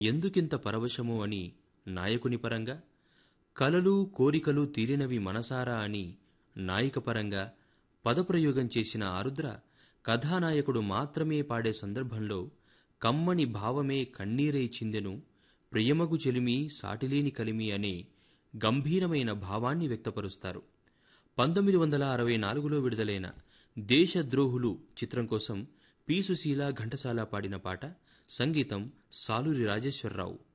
ఎందుకింత పరవశము అని నాయకుని పరంగా కలలు కోరికలు తీరినవి మనసారా అని నాయిక పరంగా పదప్రయోగం చేసిన ఆరుద్ర కథానాయకుడు మాత్రమే పాడే సందర్భంలో కమ్మని భావమే కన్నీరై చిందెను ప్రియమగు చెలిమి సాటిలేని కలిమి అనే గంభీరమైన భావాన్ని వ్యక్తపరుస్తారు పంతొమ్మిది వందల అరవై నాలుగులో విడుదలైన దేశద్రోహులు చిత్రం కోసం పి సుశీల ఘంటసాల పాడిన పాట సంగీతం సాలూరి రాజేశ్వరరావు